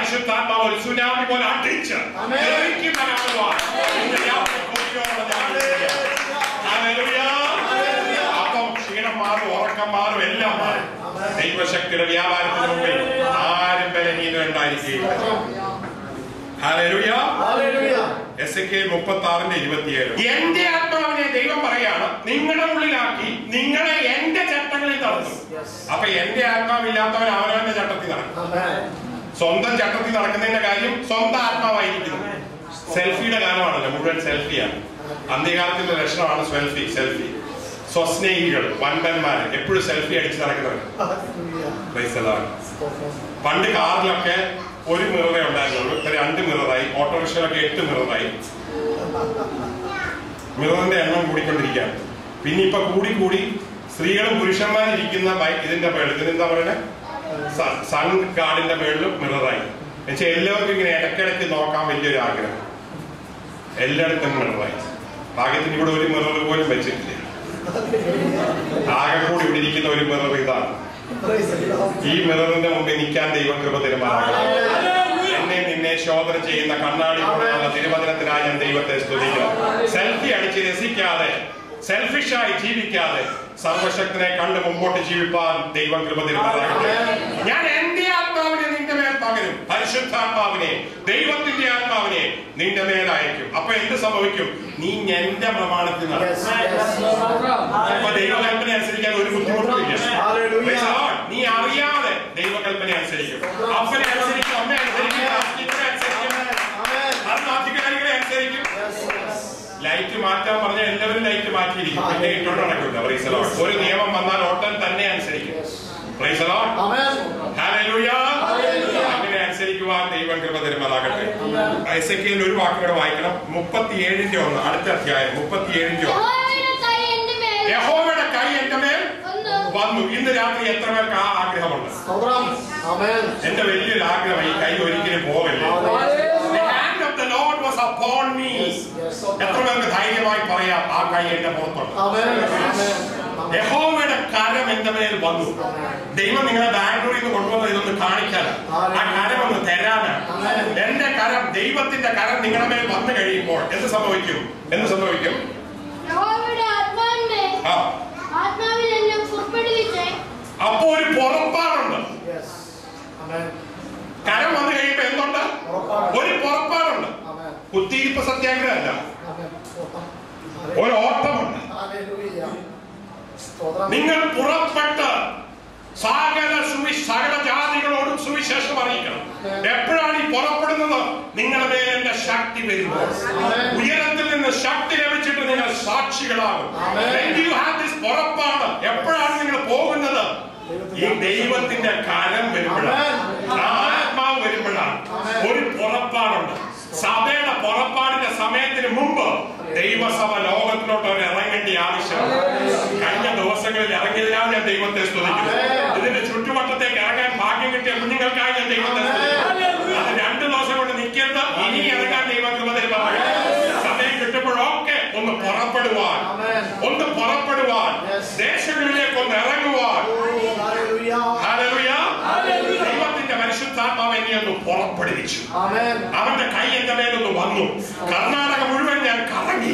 പരിശുദ്ധാത്മാവ് ഒരു സുനാമി പോലെ അടിച്ച് ആമേൻ. ഇറക്കി വരാനുമാണ് ഇന്ന് രാത്രി കൊതിയോടെ ഞാൻ വിളിക്കുകയാണ്. ഹല്ലേലൂയ. അപ്പം ക്ഷീണം മാറും ഉറക്കം മാറും എല്ലാം മാറും ദൈവശക്തിയുടെ വ്യാപാരത്തിന് മുമ്പിൽ ആരും ബലഹീനം ഉണ്ടായിരിക്കുകയില്ല ഹല്ലേലൂയ. Hallelujah. എസ് കെ മുപ്പത്തി ആറിന്റെ ഇരുപത്തിയേഴ് എന്റെ ആത്മാവിനെ ദൈവം പറയാണ് നിങ്ങളുടെ ഉള്ളിലാക്കി നിങ്ങളെ എന്റെ ചട്ടങ്ങളിൽ നടത്തും Yes. അപ്പൊ എന്റെ ആത്മാവില്ലാത്തവൻ അവനവന്റെ ചട്ടത്തിൽ നടക്കും Amen. സ്വന്തം ചട്ടത്തിൽ നടക്കുന്നതിന്റെ കാര്യം സ്വന്തം ആത്മാവായിരിക്കുന്നു സെൽഫിയുടെ കാലമാണല്ലോ മുഴുവൻ സെൽഫിയാണ് അന്ത്യകാലത്തിന്റെ ലക്ഷണമാണ് സെൽഫി സെൽഫി സ്വസ്നേഹികൾ വൻപന്മാര് എപ്പോഴും സെൽഫി അടിച്ച് നടക്കുന്നവർ Hallelujah. Praise the Lord. പണ്ട് കാറിലൊക്കെ ഒരു മിററേ ഉണ്ടായിരുന്നുള്ളൂ ഇപ്പൊ രണ്ട് മിററായി ഓട്ടോറിക്ഷയിലൊക്കെ എട്ട് മിററായി മിററിന്റെ എണ്ണം കൂടിക്കൊണ്ടിരിക്കുകയാണ് പിന്നെ ഇപ്പൊ കൂടി കൂടി സ്ത്രീകളും പുരുഷന്മാരും ഇരിക്കുന്ന ബൈ- ഇതിന്റെ മേളിൽ ഇതിനെന്താ പറയുന്നത് സൺ ഗാർഡിന്റെ മേളിലും മിററായി എന്നുവെച്ചാൽ എല്ലാവർക്കും ഇങ്ങനെ ഇടയ്ക്കിടയ്ക്ക് നോക്കാൻ വലിയൊരു ആഗ്രഹം എല്ലായിടത്തും മിററായി ഭാഗ്യത്തിന് ഇവിടെ ഒരു മിറർ പോലും വെച്ചിട്ടില്ല ആകെ കൂടി ഇവിടെ ഇരിക്കുന്ന ഒരു മിറർ ഇതാണ് Praise the Lord. ഈ മിററിന്റെ മുമ്പിൽ നിൽക്കാൻ ദൈവം കൃപ തരുമാറാകണം എന്നെ നിന്നെ ശോധന ചെയ്യുന്ന കണ്ണാടി പോലെയുള്ള തിരുവചനത്തിനായി ഞാൻ ദൈവത്തെ സ്തുതിക്കുന്നു സെൽഫി അടിച്ച് രസിക്കാതെ സെൽഫിഷായി ജീവിക്കാതെ സർവശക്തനെ കണ്ട് മുമ്പോട്ട് ജീവിപ്പാൻ ദൈവം കൃപ തരുമാറാകട്ടെ ഞാൻ എന്റെ ആത്മാവിനെ നിന്റെ മേൽ പകരും പരിശുദ്ധാത്മാവിനെ ദൈവത്തിന്റെ ആത്മാവിനെ നിന്റെ മേൽ അയക്കും അപ്പൊ എന്ത് സംഭവിക്കും നീ എന്റെ പ്രമാണത്തിൽ നടക്കും Yes, yes. അപ്പൊ ദൈവകൽപ്പന അനുസരിക്കാൻ ഒരു ബുദ്ധിമുട്ടുമില്ല Hallelujah. Praise the Lord. നീ അറിയാതെ ദൈവകൽപ്പന അനുസരിക്കും അപ്പനെ അനുസരിക്കും അമ്മ അനുസരിക്കും രാഷ്ട്രീയത്തിനെ അനുസരിക്കും Amen. ഭരണാധികാരികളെ അനുസരിക്കും Yes, yes. ലൈറ്റ് മാറ്റാൻ പറഞ്ഞ എല്ലാവരും ലൈറ്റ് മാറ്റിയിരിക്കും പിന്നെ ഇട്ടോണ്ട് നടക്കില്ല Praise the Lord. ഒരു നിയമം വന്നാൽ ഓട്ടൻ തന്നെ അനുസരിക്കും Praise the Lord. Amen. Hallelujah. Hallelujah. അങ്ങനെ അനുസരിക്കുവാൻ ദൈവം കൃപ തരുമാറാകട്ടെ ഐസക്കിയിൽ ഒരു വാക്കുകൂടെ വായിക്കണം മുപ്പത്തിയേഴിന്റെ ഒന്ന് അടുത്ത അധ്യായം മുപ്പത്തിയേഴിന്റെ ഒന്ന് യഹോവയുടെ കൈ എന്റെ മേൽ യഹോവയുടെ കൈ എന്റെ മേൽ വന്നു. വന്നു ഇന്ന് രാത്രി എത്ര പേർക്ക് ആ ആഗ്രഹമുണ്ട് സ്തോത്രം. Amen. എന്റെ വലിയൊരു ആഗ്രഹം ഈ കൈ ഒരിക്കലും പോകല്ലേ The hand of the Lord was upon me. Yes, yes. എത്ര പേർക്ക് ധൈര്യമായി പറയാം ആ കൈ എന്റെ പുറത്തുണ്ട് Amen. Amen. യഹോവയുടെ കരം എന്റെ മേൽ വന്നു ദൈവം നിങ്ങളെ ബാംഗ്ലൂരിൽ നിന്ന് കൊണ്ടുവന്ന് ഇതൊന്ന് കാണിക്കാൻ ആ കരം ഒന്ന് തരാനാണ് എന്റെ കരം ദൈവത്തിന്റെ കരം നിങ്ങളുടെ മേൽ വന്നു കഴിയുമ്പോൾ എന്ത് സംഭവിക്കും എന്ത് സംഭവിക്കും യഹോവയുടെ ആത്മാവിന്മേൽ ആ ആത്മാവിൽ എന്നെ പുറപ്പെടുവിച്ച് അപ്പോ ഒരു പുറപ്പാടുണ്ട് Yes. Amen. കരം വന്നു കഴിയുമ്പോ എന്തുണ്ട് ഒരു പുറപ്പാടുണ്ട് Amen. കുത്തിയിരിപ്പ് സത്യാഗ്രഹമല്ല Amen. ഒരു ഓട്ടമുണ്ട് Hallelujah. സ്തോത്രം. നിങ്ങൾ പുറപ്പെട്ട് സകല സുവി സകല ജാതികളോടും സുവിശേഷം അറിയിക്കണം എപ്പോഴാണ് ഈ പുറപ്പെടുന്നത് നിങ്ങളുടെ മേൽ എന്റെ ശക്തി വരുമ്പോൾ ഉയരത്തിൽ നിന്ന് ശക്തി ലഭിച്ചിട്ട് നിങ്ങൾ സാക്ഷികളാകും When you have this പുറപ്പാട് എപ്പോഴാണ് നിങ്ങൾ പോകുന്നത് ഈ ദൈവത്തിന്റെ കരം വരുമ്പോഴാണ് ആ ആത്മാവ് വരുമ്പോഴാണ് ഒരു പുറപ്പാടുണ്ട് സഭയുടെ പുറപ്പാടിന്റെ സമയത്തിന് മുമ്പ് ദൈവസഭ ലോകത്തിലോട്ട് ഒരു ഇറങ്ങേണ്ട ആവശ്യമാണ് കഴിഞ്ഞ ദിവസങ്ങളിൽ ഇറങ്ങിയതിനാൽ ഞാൻ ദൈവത്തെ സ്തുതിക്കുന്നു ഇതിന്റെ ചുറ്റുവട്ടത്തേക്ക് ഇറങ്ങാൻ ഭാഗ്യം കിട്ടിയ കുഞ്ഞുങ്ങൾക്കായി ഞാൻ ദൈവത്തെ സ്തുതിക്കുന്നു അത് രണ്ടു ദിവസം കൊണ്ട് നിൽക്കരുത് ഇനി ഇറങ്ങാൻ ദൈവം കൃപ തരുമാറാകട്ടെ. സമയം കിട്ടുമ്പോഴൊക്കെ ഒന്ന് പുറപ്പെടുവാൻ ഒന്ന് പുറപ്പെടുവാൻ ദേശങ്ങളിലേക്ക് ഒന്ന് ഇറങ്ങുവാൻ Hallelujah. ഹല്ലേലൂയ. ദൈവത്തിന്റെ പരിശുദ്ധാത്മാവ് എന്നെ ഒന്ന് പുറപ്പെടുവിച്ചു Amen. അവന്റെ കൈ എന്റെ മേലൊന്ന് വന്നു കർണാടക മുഴുവൻ ഞാൻ കറങ്ങി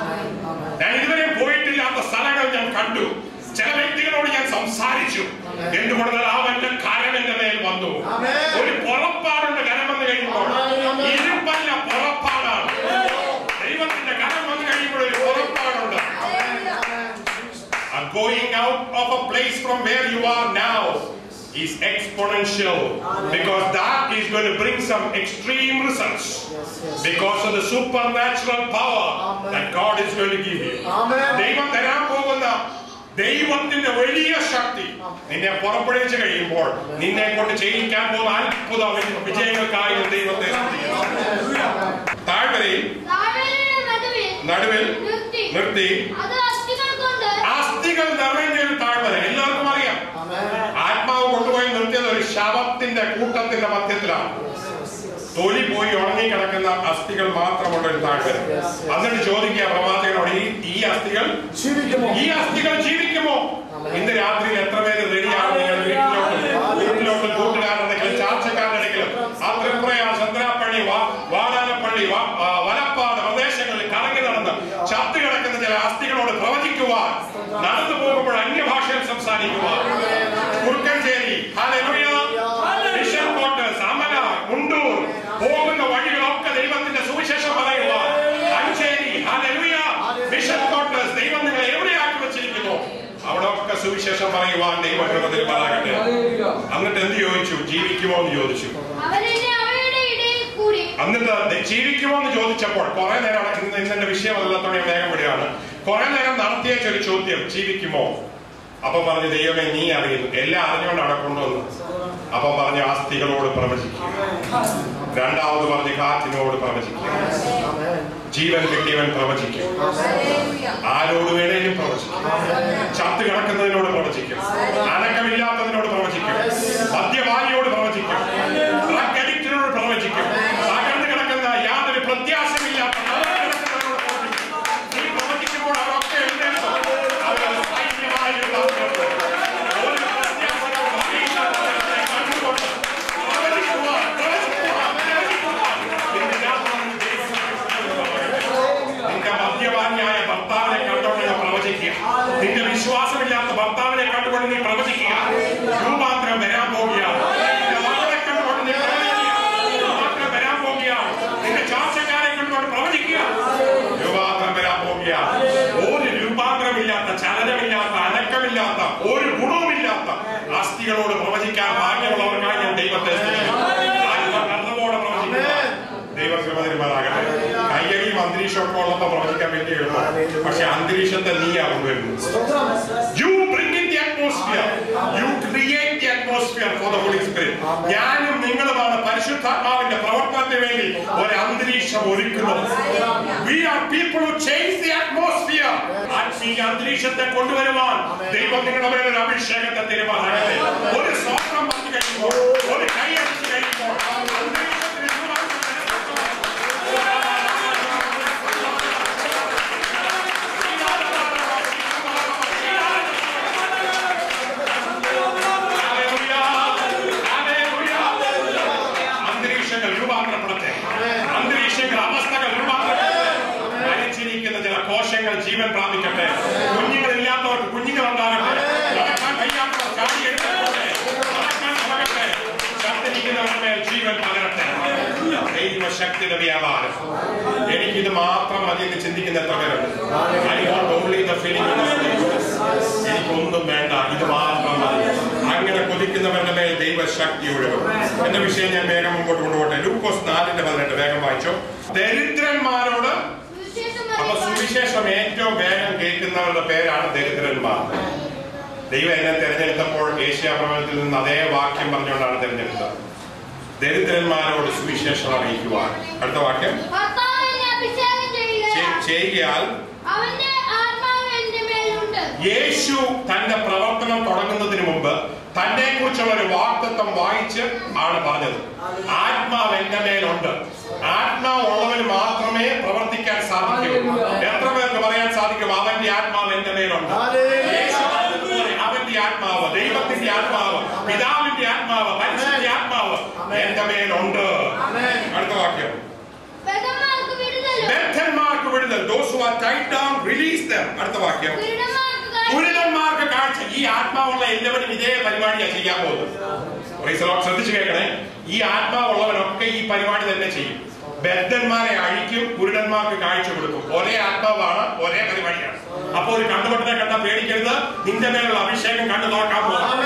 ഞാൻ ഇതുവരെ പോയിട്ടില്ലാത്ത സ്ഥലങ്ങൾ ഞാൻ കണ്ടു ചില വ്യക്തികളോട് ഞാൻ സംസാരിച്ചു എന്തുകൊണ്ടാൽ അവന്റെ കരം എന്റെ മേൽ വന്നു ആമേൻ. ഒരു പുറപ്പാടുണ്ട് കരം വന്നു കഴിയുമ്പോൾ ആമേൻ. ഇരുപ്പല്ല പുറപ്പാടാണ് ദൈവത്തിന്റെ കരം വന്നു കഴിയുമ്പോൾ ഒരു പുറപ്പാടുണ്ട് And going out of a place from where you are now is exponential because that is going to bring some extreme results Yes, yes. because of the supernatural power that God is going to give you. Amen. ദൈവം തരാൻ പോകുന്ന ദൈവത്തിന്റെ വലിയ ശക്തി നിന്നെ പുറപ്പെടുവിച്ച് കഴിയുമ്പോൾ നിന്നെ കൊണ്ട് ചെയ്യിക്കാൻ പോകുന്ന അത്ഭുത വിജയങ്ങൾക്കായി ഞാൻ ദൈവത്തെ സ്തുതിക്കുന്നു. താഴ്വരയിൽ താഴ്വരയുടെ നടുവിൽ നടുവിൽ നിർത്തി നിർത്തി അത് അസ്ഥികൾ കൊണ്ട് അസ്ഥികൾ നിറഞ്ഞ ഒരു താഴ്വര എല്ലാവർക്കും അറിയാം Amen. ആത്മാവ് കൊണ്ടുപോയി നിർത്തിയത് ഒരു ശവത്തിന്റെ കൂട്ടത്തിന്റെ മധ്യത്തിലാണ് തൊലി പോയി ഉണങ്ങി കിടക്കുന്ന അസ്ഥികൾ മാത്രമുള്ള ഒരു താഴ്വര എന്നിട്ട് ചോദിക്കുക പ്രവാചകനോട് ഈ ഈ അസ്ഥികൾ ജീവിക്കുമോ? ഈ അസ്ഥികൾ ജീവിക്കുമോ ഇന്ന് രാത്രിയിൽ എത്ര പേര് റെഡിയാണ് നിങ്ങൾ വീട്ടിലോട്ട് വീട്ടിലോട്ട് കൂട്ടുകാരുടെങ്കിലും ചാർച്ചക്കാരുടെങ്കിലും ആ ത്രിപുര സംസാരിക്കുവാൻ കുറുക്കഞ്ചേരി ഹല്ലേലൂയ. മിഷൻ ക്വാർട്ടേഴ്സ് അമല മുണ്ടൂർ പോകുന്ന വഴികളൊക്കെ ദൈവത്തിന്റെ സുവിശേഷം പറയുവാൻ അഞ്ചേരി ഹല്ലേലൂയ. മിഷൻ ക്വാർട്ടേഴ്സ് ദൈവം നിങ്ങളെ എവിടെയാക്കി വെച്ചിരിക്കുന്നു അവിടെ ഒക്കെ സുവിശേഷം പറയുവാൻ ദൈവകൃപത്തിൽ പറയട്ടെ എന്നിട്ട് എന്ത് ചോദിച്ചു ജീവിക്കുമോ എന്ന് ചോദിച്ചു അവരെന്നെ അവയുടെ ഇടയിൽ കൂടി എന്നിട്ട് ദ- ജീവിക്കുമോ എന്ന് ചോദിച്ചപ്പോൾ കുറെ നേരം അവിടെ ഇന്ന് ഇന്നെന്റെ വിഷയമല്ലാത്തോടെ ഞാൻ വേഗം വിടുകയാണ് കുറെ നേരം നടത്തിയ ഒരു ചോദ്യം ജീവിക്കുമോ അപ്പൊ പറഞ്ഞു ദൈവമേ നീ അറിയുന്നു എല്ലാം അറിഞ്ഞുകൊണ്ട് അവിടെ കൊണ്ടുവന്നു അപ്പൊ പറഞ്ഞു ആസ്തികളോട് പ്രവചിക്കുക രണ്ടാമത് പറഞ്ഞ് കാറ്റിനോട് പ്രവചിക്കുക ജീവൻ കിട്ടിയവൻ പ്രവചിക്കും ആരോട് വേണേലും പ്രവചിക്കും ചത്ത് കിടക്കുന്നതിനോട് പ്രവചിക്കും അനക്കമില്ലാത്തതിനോട് പ്രവചിക്കും മദ്യപാനിയോട് പ്രവചിക്കും ഡ്രഗ് അഡിക്റ്റിനോട് പ്രവചിക്കും തകർന്നു കിടക്കുന്ന യാതൊരു പ്രത്യാശമില്ലാത്ത തകർന്നു കിടക്കുന്നതിനോട് പ്രവചിക്കും നീ പ്രവചിക്കുമ്പോൾ അവരൊക്കെ എഴുന്നേൽക്കും അവർ സൈന്യമായുള്ള ആളുകൾ. ഒരു പ്രത്യാശയും ഭാവിയില്ലാത്തവരെ കണ്ടുകൊണ്ട് പ്രവചിക്കുവാൻ, പ്രവചിക്കുവാൻ, പ്രവചിക്കുവാൻ. ഇന്ന് രാത്രി ദൈവം നിന്റെ മദ്യപാനിയായ ഭർത്താവിനെ കണ്ടുകൊണ്ട് നീ പ്രവചിക്കുക നിന്റെ വിശ്വാസമില്ലാത്ത ഭർത്താവിനെ കണ്ടുകൊണ്ട് നീ പ്രവചിക്കുക രൂപാന്തരം വരാൻ പോകുകയാണ് നിന്റെ മകളെ കണ്ടുകൊണ്ട് നീ പ്രവചിക്കുക രൂപാന്തരം വരാൻ പോകുകയാണ് നിന്റെ ചാർച്ചക്കാരെ കണ്ടുകൊണ്ട് പ്രവചിക്കുക രൂപാന്തരം വരാൻ പോകുകയാണ് ഒരു രൂപാന്തരമില്ലാത്ത ചലനമില്ലാത്ത അനക്കമില്ലാത്ത ഒരു ഗുണവുമില്ലാത്ത അസ്ഥികളോട് പ്രവചിക്കാൻ ഭാഗ്യമുള്ളവർക്കായി ഞാൻ ദൈവത്തെ സ്തുതിക്കുന്നു. ആരും കർണവോടെ പ്രവചിക്കുക ദൈവകൃപതിരുമാറാകട്ടെ കയ്യടിയും അന്തരീക്ഷമൊക്കെ ഉള്ളപ്പോ പ്രവചിക്കാൻ വേണ്ടി എളുപ്പം പക്ഷെ അന്തരീക്ഷത്തെ നീയാ കൊണ്ടുവരുന്നു you bring in the atmosphere you create the atmosphere for the Holy Spirit ഞാനും നിങ്ങളുമാണ് പരിശുദ്ധാത്മാവിന്റെ പ്രവർത്തനത്തിന് വേണ്ടി ഒരു അന്തരീക്ഷം ഒരുക്കുന്നത് we are people who change the atmosphere ആത്മീയ അന്തരീക്ഷത്തെ കൊണ്ടുവരുവാൻ ദൈവം നിങ്ങളുടെ മേലെ ഒരു അഭിഷേകത്തെ തീരുമാനമാകട്ടെ ഒരു സ്വാതന്ത്ര്യം വന്നു കഴിയുമ്പോൾ ഒരു കൈയടിച്ച് കഴിയുമ്പോൾ അന്തരീക്ഷത്തിൽ രൂപാന്തരം വരത്തക്കവണ്ണം ഹല്ലേലൂയ. ഹല്ലേലൂയ. അന്തരീക്ഷങ്ങൾ രൂപാന്തരപ്പെടട്ടെ അന്തരീക്ഷങ്ങൾ അവസ്ഥകൾ രൂപാന്തരപ്പെടട്ടെ മരിച്ചിരിക്കുന്ന ചില കോശങ്ങൾ ജീവൻ പ്രാപിക്കട്ടെ കുഞ്ഞുങ്ങളില്ലാത്തവർക്ക് കുഞ്ഞുങ്ങൾ ഉണ്ടാകട്ടെ നടക്കാൻ കഴിയാത്തവർ ചാടി എഴുന്നേൽക്കട്ടെ നടക്കാൻ തുടങ്ങട്ടെ ചത്തിരിക്കുന്നവരുടെ മേൽ ജീവൻ പകരട്ടെ ദൈവശക്തിയുടെ വ്യാപാരം എനിക്കിത് മാത്രം മതി എന്ന് ചിന്തിക്കുന്ന എത്ര പേരുണ്ട് I want only the feeling എനിക്കൊന്നും വേണ്ട ഇത് മാത്രം മതി അങ്ങനെ കൊതിക്കുന്നവരുടെ മേൽ ദൈവശക്തി ഒഴുകും എന്റെ വിഷയം ഞാൻ വേഗം മുമ്പോട്ട് കൊണ്ടുപോട്ടെ ലൂക്കോസ് നാലിന്റെ പതിനെട്ട് വേഗം വായിച്ചോ ദരിദ്രന്മാരോട് സുവിശേഷം അപ്പൊ അറിയിപ്പാൻ സുവിശേഷം ഏറ്റവും വേഗം കേൾക്കുന്നവരുടെ പേരാണ് ദരിദ്രന്മാർ ദൈവം എന്നെ തെരഞ്ഞെടുത്തപ്പോൾ ഏഷ്യ പ്രവചനത്തിൽ നിന്ന് അതേ വാക്യം പറഞ്ഞുകൊണ്ടാണ് തെരഞ്ഞെടുത്തത് ദരിദ്രന്മാരോട് സുവിശേഷം അറിയിക്കുവാൻ അടുത്ത വാക്യം കർത്താവ് എന്നെ അഭിഷേകം ചെയ്യുക ചെ- ചെയ്യുകയാൽ അവന്റെ ആത്മാവ് എന്റെ മേലുണ്ട് യേശു തന്റെ പ്രവർത്തനം തുടങ്ങുന്നതിന് മുമ്പ് തന്നെ കുറിച്ചുള്ള ഒരു വാക്തത്വം വായിച്ച് ആണ് പറഞ്ഞത് ആത്മാവ് എന്റെ മേലുണ്ട് ആത്മാവ് ഉള്ളവന് മാത്രമേ പ്രവർത്തിക്കാൻ സാധിക്കൂ എത്ര പേർക്ക് പറയാൻ സാധിക്കും അവന്റെ ആത്മാവ് എന്റെ മേലുണ്ട് യേശു പറഞ്ഞതുപോലെ അവന്റെ ആത്മാവ് ദൈവത്തിന്റെ ആത്മാവ് പിതാവിന്റെ ആത്മാവ് മനുഷ്യന്റെ ആത്മാവ് എന്റെ മേലുണ്ട് അടുത്ത വാക്യം ബദ്ധന്മാർക്ക് വിടുതലും ബദ്ധന്മാർക്ക് വിടുതൽ those who are tied down release them അടുത്ത വാക്യം കുരുടന്മാർക്ക് കാഴ്ച കുരുടന്മാർക്ക് കാഴ്ച ഈ ആത്മാവുള്ള എല്ലാവരും ഇതേ പരിപാടിയാണ് ചെയ്യാൻ പോകുന്നത് Praise the Lord. ശ്രദ്ധിച്ചു കേൾക്കണേ ഈ ആത്മാവുള്ളവരൊക്കെ ഈ പരിപാടി തന്നെ ചെയ്യും ബദ്ധന്മാരെ അഴിക്കും കുരുടന്മാർക്ക് കാഴ്ച കൊടുക്കും ഒരേ ആത്മാവാണ് ഒരേ പരിപാടിയാണ് അപ്പൊ ഒരു കണ്ടുപെട്ടനെ കണ്ടാൽ പേടിക്കരുത് നിന്റെ മേലുള്ള അഭിഷേകം കണ്ടു നോക്കാൻ പോകും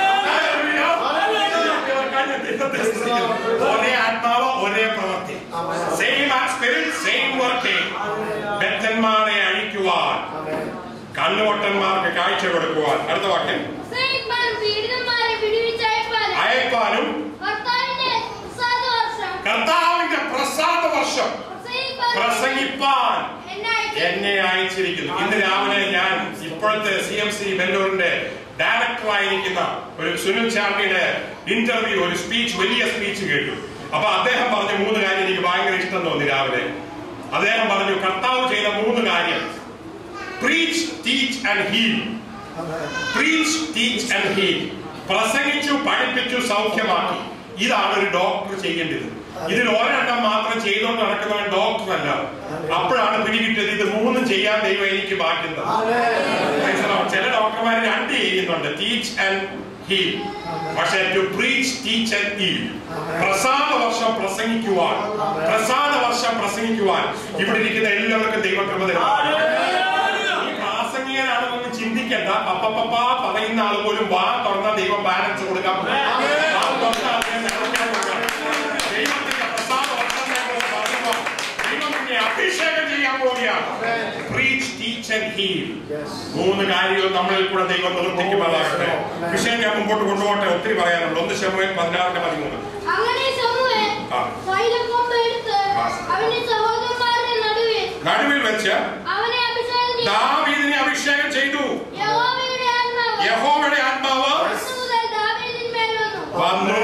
ഒരേ ആത്മാവ് ഒരേ പ്രവൃത്തി സെയിം സ്പിരിറ്റ് സെയിം വർക്കിംഗ് ബദ്ധന്മാരെ അഴിക്കുവാൻ കണ്ണുവട്ടന്മാർക്ക് കാഴ്ച കൊടുക്കുവാൻ അടുത്ത വാക്യം സ്നേഹിപ്പാൻ പീഡിതന്മാരെ വിടുവിച്ചയപ്പാൻ അയക്കാനും കർത്താവിന്റെ പ്രസാദവർഷം കർത്താവിന്റെ പ്രസാദ വർഷം പ്രസംഗിപ്പാൻ പ്രസംഗിപ്പാൻ എന്നെ അയച്ചു. എന്നെ അയച്ചിരിക്കുന്നു ഇന്ന് രാവിലെ ഞാൻ ഇപ്പോഴത്തെ സി എം സി ബെല്ലൂരിന്റെ ഡയറക്ടറായിരിക്കുന്ന ഒരു സുനിൽ ചാർമിയുടെ ഇന്റർവ്യൂ ഒരു സ്പീച്ച് വലിയ സ്പീച്ച് കേട്ടു അപ്പൊ അദ്ദേഹം പറഞ്ഞ മൂന്ന് കാര്യം എനിക്ക് ഭയങ്കര ഇഷ്ടം തോന്നി രാവിലെ അദ്ദേഹം പറഞ്ഞു കർത്താവ് ചെയ്ത മൂന്ന് കാര്യം preach teach and heal preach teach and heal പ്രസംഗിച്ചു പഠിപ്പിച്ചു സൗഖ്യമാക്കി ഇതാണ് ഒരു ഡോക്ടർ ചെയ്യേണ്ടത് ഇതിൽ ഒരെണ്ണം മാത്രം ചെയ്തുകൊണ്ട് നടക്കുന്നവൻ ഡോക്ടർ അല്ല അപ്പോഴാണ് പിടികിട്ടിയത് ഇത് മൂന്നും ചെയ്യാൻ ദൈവം എനിക്ക് ബാക്കി തന്നത്. Praise the Lord. ചില ഡോക്ടർമാർ രണ്ട് ചെയ്യുന്നുണ്ട് ടീച്ച് ആൻഡ് ഹീൽ പക്ഷേ to preach teach and heal പ്രസാദ വർഷം പ്രസംഗിക്കുവാൻ പ്രസാദ വർഷം പ്രസംഗിക്കുവാൻ ഇവിടെ ഇരിക്കുന്ന എല്ലാവർക്കും ദൈവകൃപ തരും ഈ പ്രാസംഗികനാണെന്നൊന്നും ചിന്തിക്കണ്ട പപ്പ പപ്പ പറയുന്ന ആൾ പോലും വാ തുറന്ന ദൈവം ബാലൻസ് കൊടുക്കാൻ പോകും. വാ തുറന്ന ആളിനെ നിറയ്ക്കാൻ കൊടുക്കാം. ദൈവത്തിന്റെ പ്രസാദ വർഷം ഞങ്ങൾ പറയുമ്പോൾ ദൈവം നിന്നെ അഭിഷേകം ചെയ്യാൻ പോവുകയാണ് പ്രീച്ച് ടീച്ച് ആൻഡ് ഹീൽ മൂന്ന് കാര്യങ്ങൾ നമ്മളിൽ കൂടെ ദൈവം നിവർത്തിക്കുമാറാകട്ടെ വിഷയം ഞാൻ മുമ്പോട്ട് കൊണ്ടുപോകട്ടെ ഒത്തിരി പറയാനുണ്ട് ഒന്ന് ശമുവേൽ പതിനാറിന്റെ പതിമൂന്ന് അങ്ങനെ ശമൂവേൽ ആ. തൈലക്കൊമ്പ് എടുത്ത് ആ. അവന്റെ സഹോദരന്മാരുടെ നടുവിൽ നടുവിൽ വെച്ച് അവനെ അഭിഷേകം ചെയ്തു. ദാവീദിനെ അഭിഷേകം ചെയ്തു യഹോവയുടെ ആത്മാവ് യഹോവയുടെ ആത്മാവ് അന്ന് മുതൽ ദാവീദിന്മേൽ വന്നു. വന്നു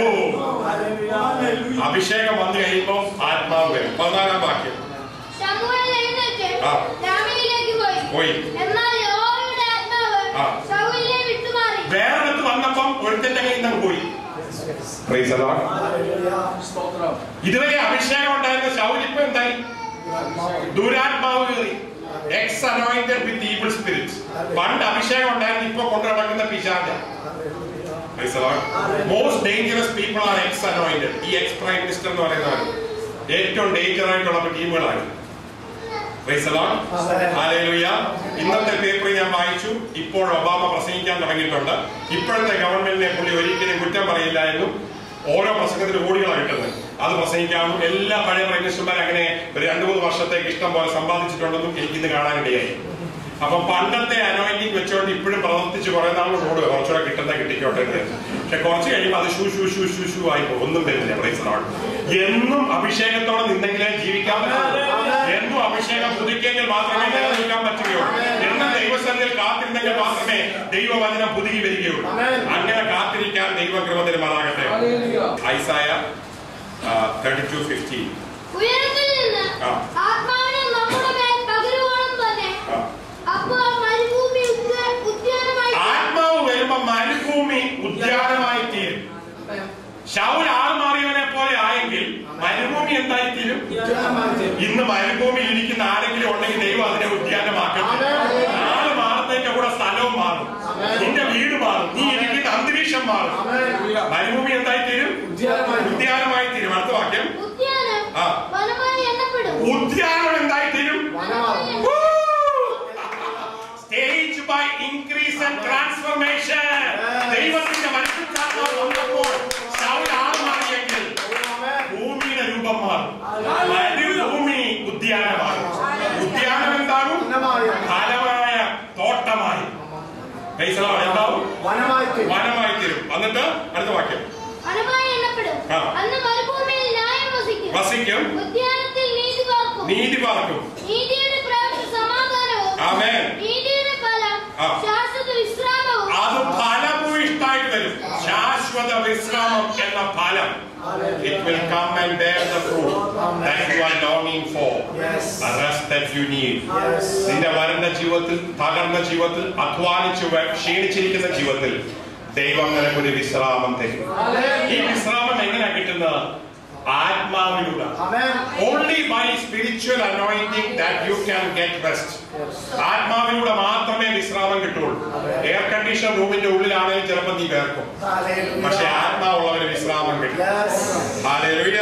അഭിഷേകം വന്നു കഴിയുമ്പോൾ ആത്മാവ് വരും പതിനാലാം വാക്യം ശമൂവേൽ എഴുന്നേറ്റ് ആ. രാമയിലേക്ക് പോയി. പോയി. എന്നാൽ യഹോവയുടെ ആത്മാവ് ആ. ശൗലിനെ വിട്ടുമാറി. വേറെടുത്ത് വന്നപ്പം ഒരുത്തന്റെ കയ്യിൽ നിന്ന് പോയി Praise the Lord. സ്തോത്രം ഇതുവരെ അഭിഷേകം ഉണ്ടായിരുന്ന ശൗലിപ്പ് എന്തായി ദുരാത്മാവ് കയറി ex anointed with evil spirit പണ്ട് അഭിഷേകം ഉണ്ടായിരുന്നു ഇപ്പൊ കൊണ്ടു നടക്കുന്ന പിശാച most dangerous people are ex anointed ഈ എക്സ് പ്രൈം മിനിസ്റ്റർ എന്ന് പറയുന്നവർ ഏറ്റവും ഡേഞ്ചർ ആയിട്ടുള്ള ടീമുകളാണ് Praise the Lord. Hallelujah. ഇന്നത്തെ പേപ്പർ ഞാൻ വായിച്ചു ഇപ്പോൾ ഒബാമ പ്രസംഗിക്കാൻ തുടങ്ങിയിട്ടുണ്ട് ഇപ്പോഴത്തെ ഗവൺമെന്റിനെ പുള്ളി ഒരിക്കലും കുറ്റം പറയില്ല എന്നും ഓരോ പ്രസംഗത്തിന് കോടികളാണ് കിട്ടുന്നത് അത് പ്രസംഗിക്കാനും എല്ലാ പഴയ പ്രൈം മിനിസ്റ്റർമാർ അങ്ങനെ ഒരു രണ്ടു മൂന്ന് വർഷത്തേക്ക് ഇഷ്ടം പോലെ സമ്പാദിച്ചിട്ടുണ്ടെന്നും എനിക്കിന്ന് കാണാനിടയായി അപ്പൊ പണ്ടത്തെ അനോയിന്റിങ് വെച്ചുകൊണ്ട് ഇപ്പോഴും പ്രവർത്തിച്ച് കുറെ നാൾ ഓടുക കുറച്ചുകൂടെ കിട്ടുന്ന കിട്ടിക്കോട്ടെ എന്ന് വിചാരിച്ചു. പക്ഷെ കുറച്ച് കഴിയുമ്പോൾ അത് ഷൂ ഷൂ ഷൂ ഷൂ ഷൂ ആയി പോകും. ഒന്നും വരുന്നില്ല പ്രൈസ് ലോർഡ് എന്നും അഭിഷേകത്തോടെ നിന്നെങ്കിലേ ജീവിക്കാൻ പറ്റുള്ളൂ എന്നും അഭിഷേകം പുതുക്കിയെങ്കിൽ മാത്രമേ നിലനിൽക്കാൻ പറ്റുകയുള്ളൂ എന്നും ദൈവസന്നിധിയിൽ കാത്തിരുന്നെങ്കിൽ മാത്രമേ ദൈവവചനം പുതുക്കി വരികയുള്ളൂ അങ്ങനെ കാത്തിരിക്കാൻ ദൈവകൃപ തരുമാറാകട്ടെ ഐസായ തേർട്ടി ടു ഫിഫ്റ്റീൻ ഉയരത്തിൽ നിന്ന് ആ. ആത്മാവിനെ നമ്മുടെ മേൽ പകരുവോളം തന്നെ അപ്പോൾ മരുഭൂമി ഉദ്യ- ഉദ്യാനമായി ആത്മാവ് വരുമ്പോ മരുഭൂമി ഉദ്യാനമായി തീരും ശൗൽ ആൾ മാറിയവനെ പോലെ ആയെങ്കിൽ മരുഭൂമി എന്തായി തീരും ഇന്ന് മരുഭൂമിയിൽ ഇരിക്കുന്ന ആരെങ്കിലും ഉണ്ടെങ്കിൽ ദൈവം അതിനെ ഉദ്യാനമാക്കട്ടെ ആള് മാറുന്നതിന്റെ കൂടെ സ്ഥലവും മാറും നിന്റെ വീട് മാറും നീ ഇരിക്കുന്ന അന്തരീക്ഷം മാറും മരുഭൂമി എന്തായി തീരും ഉദ്യാനമായി തീരും അടുത്ത വാക്യം ഉദ്യാനം ആ. വനമായി എണ്ണപ്പെടും ഉദ്യാനം എന്തായി തീരും stage by increase and transformation ദൈവത്തിന്റെ മനസ്സിലാക്കാൻ വന്നപ്പോൾ ശൗൽ ആൾ മാറിയെങ്കിൽ ഭൂമിയുടെ രൂപം മാറും മരുഭൂമി ഉദ്യാനമാകും ഉദ്യാനം എന്താകും ഫലമായ തോട്ടമായി Praise the Lord. എന്താവും വനമായി വനമായി തീരും എന്നിട്ട് അടുത്ത വാക്യം വനമായി എണ്ണപ്പെടും ആ. അന്ന് മരുഭൂമിയിൽ ന്യായം വസിക്കും വസിക്കും ഉദ്യാനത്തിൽ നീതി പാർക്കും നീതി പാർക്കും നീതിയുടെ പ്രവൃത്തി സമാധാനവും ആമേൻ നീതിയുടെ ഫലം ആ. ശാശ്വത വിശ്രാമവും അത് ഫലഭൂയിഷ്ടായിട്ട് വരും ശാശ്വത വിശ്രാമം എന്ന ഫലം It will come and bear the fruit that you are longing for. Yes. The rest that you need. Yes. നിന്റെ വരുന്ന ജീവിതത്തിൽ തകർന്ന ജീവിതത്തിൽ അധ്വാനിച്ച് വ- ക്ഷീണിച്ചിരിക്കുന്ന ജീവിതത്തിൽ ദൈവം നിനക്കൊരു വിശ്രാമം തരും ഈ വിശ്രാമം എങ്ങനെയാ കിട്ടുന്നത് ആത്മാവിലൂടെ only by spiritual anointing that you can get rest ആത്മാവിലൂടെ മാത്രമേ വിശ്രാമം കിട്ടുള്ളൂ എയർ കണ്ടീഷൻ റൂമിന്റെ ഉള്ളിലാണെങ്കിൽ ചിലപ്പോൾ നീ കേൾക്കും പക്ഷെ ആത്മാവുള്ളവന് വിശ്രാമം കിട്ടും ഹല്ലേലൂയ.